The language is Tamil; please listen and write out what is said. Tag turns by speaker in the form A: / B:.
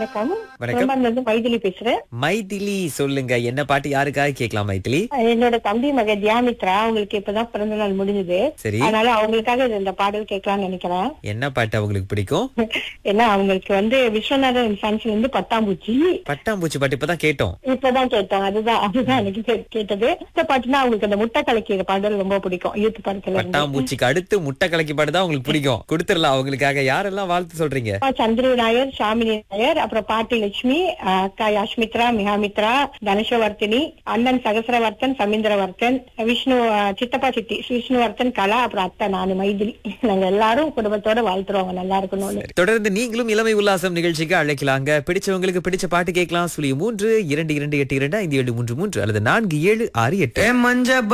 A: வணக்கம்
B: வணக்கம்.
A: சிதம்பரம்ல இருந்து மைதிலி பேசுறேன்
B: மைதிலி சொல்லுங்க என்ன பாட்டு யாருக்காக கேட்கலாம் மைதிலி
A: என்னோட தம்பி மக தியாமித்ரா அவங்களுக்கு இப்பதான் பிறந்த நாள் முடிஞ்சது
B: சரி
A: அதனால அவங்களுக்காக இந்த பாடல் கேட்கலாம்னு நினைக்கிறேன்
B: என்ன பாட்டு அவங்களுக்கு பிடிக்கும்
A: ஏன்னா அவங்களுக்கு வந்து விஸ்வநாதன் சன்ஸ்ல இருந்து பட்டாம்பூச்சி
B: பட்டாம்பூச்சி பாட்டு இப்பதான் கேட்டோம்
A: இப்பதான் கேட்டோம் அதுதான் அதுதான் எனக்கு கே- கேட்டது இந்த பாட்டுனா அவங்களுக்கு அந்த முட்டை கலக்கிற பாடல் ரொம்ப பிடிக்கும் யூத் படத்துல இருந்து
B: பட்டாம்பூச்சிக்கு அடுத்து முட்டை கலக்கி பாட்டு தான் உங்களுக்கு பிடிக்கும் கொடுத்துடலாம் அவங்களுக்காக யாரெல்லாம் வாழ்த்து சொல்றீங்க
A: அப்பா சந்திரு நாயர் ஷாமினி நாயர் அப்புறம் பாட்டி லட்சுமி அஹ், அக்கா யாஷ்மித்ரா மிகாமித்ரா தனுஷவர்த்தினி அண்ணன் சகசரவர்த்தன் சமீந்திரவர்த்தன் விஷ்ணு அஹ், சித்தப்பா சித்தி விஷ்ணுவர்த்தன் கலா அப்புறம் அத்தை நானு மைதிலி நாங்க எல்லாரும் குடும்பத்தோட வாழ்த்துருவாங்க நல்லா இருக்கணும்னு
B: சரி. தொடர்ந்து நீங்களும் இளமை உல்லாசம் நிகழ்ச்சிக்கு அழைக்கலாங்க பிடிச்சவங்களுக்கு பிடிச்ச பாட்டு கேட்கலாம் சுழி மூன்று இரண்டு இரண்டு எட்டு இரண்டு ஐந்து ஏழு மூன்று மூன்று அல்லது நான்கு ஏழு ஆறு எட்டு
C: ஏ மஞ்ச